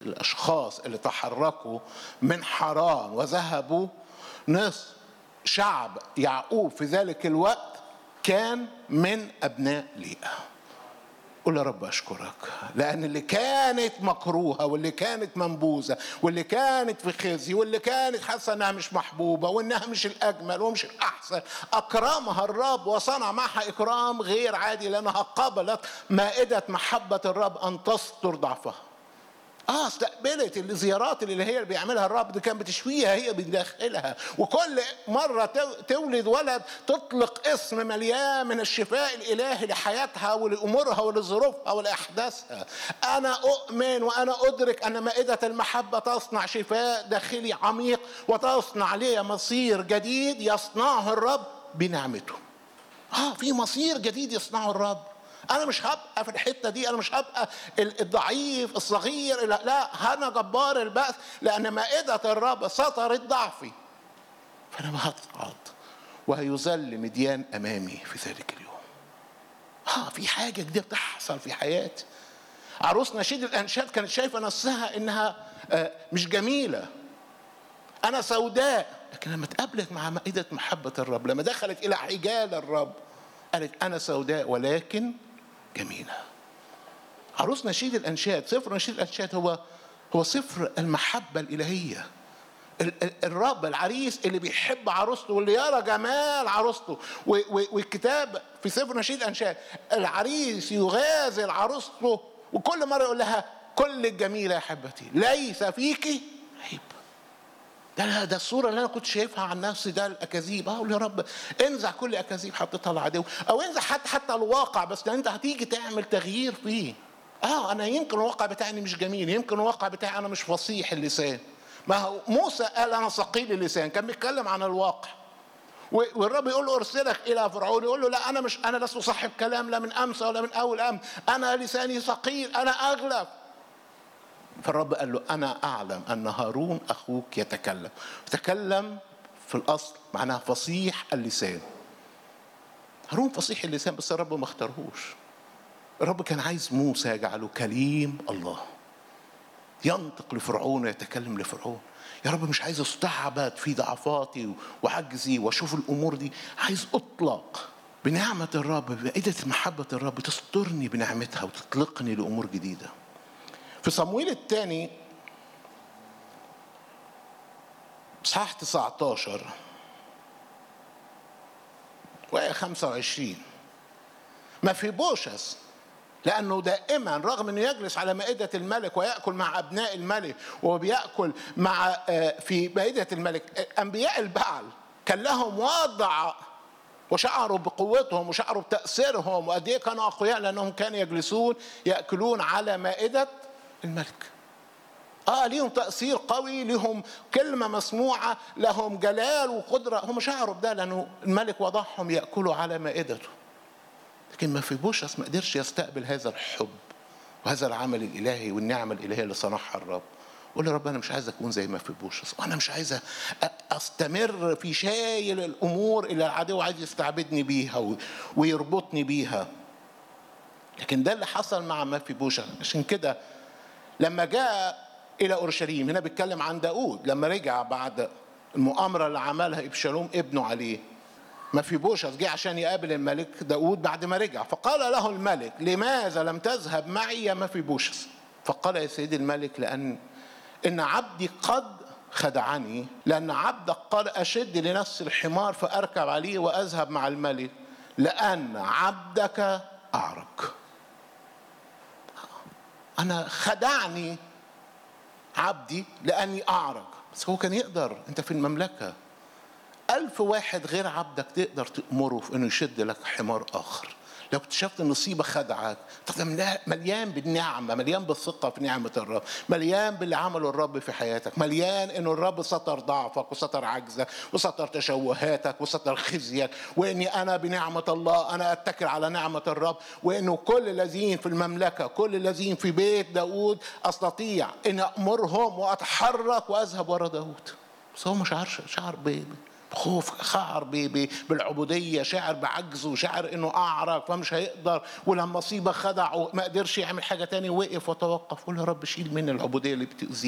الاشخاص اللي تحركوا من حران وذهبوا نصف شعب يعقوب في ذلك الوقت كان من ابناء ليئه قول يا رب اشكرك لان اللي كانت مكروهه واللي كانت منبوذه واللي كانت في خزي واللي كانت حاسه انها مش محبوبه وانها مش الاجمل ومش الاحسن اكرمها الرب وصنع معها اكرام غير عادي لانها قبلت مائده محبه الرب ان تستر ضعفها اه استقبلت الزيارات اللي هي اللي بيعملها الرب دي كان بتشويها هي بداخلها وكل مره تولد ولد تطلق اسم مليان من الشفاء الالهي لحياتها ولامورها ولظروفها ولاحداثها انا اؤمن وانا ادرك ان مائده المحبه تصنع شفاء داخلي عميق وتصنع لي مصير جديد يصنعه الرب بنعمته اه في مصير جديد يصنعه الرب انا مش هبقى في الحته دي انا مش هبقى الضعيف الصغير لا انا جبار البأس لان مائده الرب سترت ضعفي فانا هصعد وهيذل مديان امامي في ذلك اليوم اه في حاجه جديده بتحصل في حياتي عروس نشيد الانشاد كانت شايفه نفسها انها آه مش جميله انا سوداء لكن لما اتقابلت مع مائده محبه الرب لما دخلت الى حجال الرب قالت انا سوداء ولكن جميلة عروس نشيد الأنشاد سفر نشيد الأنشاد هو هو سفر المحبة الإلهية الرب العريس اللي بيحب عروسته واللي يرى جمال عروسته والكتاب في سفر نشيد الأنشاد العريس يغازل عروسته وكل مرة يقول لها كل الجميلة يا حبتي ليس فيك عيب ده ده الصورة اللي أنا كنت شايفها عن نفسي ده الأكاذيب أقول يا رب انزع كل أكاذيب حطيتها العدو أو انزع حتى حتى الواقع بس أنت هتيجي تعمل تغيير فيه اه انا يمكن الواقع بتاعي مش جميل يمكن الواقع بتاعي انا مش فصيح اللسان ما هو موسى قال انا ثقيل اللسان كان بيتكلم عن الواقع والرب يقول له ارسلك الى فرعون يقول له لا انا مش انا لست صاحب كلام لا من امس ولا من اول امس انا لساني ثقيل انا اغلب فالرب قال له أنا أعلم أن هارون أخوك يتكلم تكلم في الأصل معناها فصيح اللسان هارون فصيح اللسان بس الرب ما اختارهوش الرب كان عايز موسى يجعله كليم الله ينطق لفرعون ويتكلم لفرعون يا رب مش عايز استعبد في ضعفاتي وعجزي واشوف الامور دي عايز اطلق بنعمة الرب بمائدة محبة الرب تسترني بنعمتها وتطلقني لأمور جديدة في صمويل الثاني اصحاح 19 وآية 25 ما في بوشس لأنه دائما رغم أنه يجلس على مائدة الملك ويأكل مع أبناء الملك وبيأكل مع في مائدة الملك أنبياء البعل كان لهم وضع وشعروا بقوتهم وشعروا بتأثيرهم وقد إيه كانوا أقوياء لأنهم كانوا يجلسون يأكلون على مائدة الملك اه ليهم تأثير قوي لهم كلمة مسموعة لهم جلال وقدرة هم شعروا بده لأنه الملك وضعهم يأكلوا على مائدته لكن ما في بوشس ما قدرش يستقبل هذا الحب وهذا العمل الإلهي والنعمة الإلهية اللي صنعها الرب قول يا رب أنا مش عايز أكون زي ما في بوشس وأنا مش عايز أستمر في شايل الأمور اللي العدو عايز يستعبدني بيها ويربطني بيها لكن ده اللي حصل مع ما في بوشس عشان كده لما جاء إلى أورشليم هنا بيتكلم عن داود لما رجع بعد المؤامرة اللي عملها إبشالوم ابنه عليه ما في بوشس جه عشان يقابل الملك داود بعد ما رجع فقال له الملك لماذا لم تذهب معي يا ما في بوشس فقال يا سيدي الملك لأن إن عبدي قد خدعني لأن عبدك قال أشد لنفس الحمار فأركب عليه وأذهب مع الملك لأن عبدك أعرج أنا خدعني عبدي لأني أعرج بس هو كان يقدر أنت في المملكة ألف واحد غير عبدك تقدر تأمره في أنه يشد لك حمار آخر لو اكتشفت ان النصيبه خدعك مليان بالنعمه مليان بالثقه في نعمه الرب مليان باللي عمله الرب في حياتك مليان انه الرب ستر ضعفك وستر عجزك وستر تشوهاتك وستر خزيك واني انا بنعمه الله انا اتكل على نعمه الرب وانه كل الذين في المملكه كل الذين في بيت داود استطيع ان امرهم واتحرك واذهب ورا داود بس هو مش عارف شعر خوف شعر ب- ب- بالعبودية شعر بعجزه شعر انه اعرق فمش هيقدر ولما مصيبة خدع وما قدرش يعمل حاجة تاني وقف وتوقف قول يا رب شيل مني العبودية اللي بتأذيني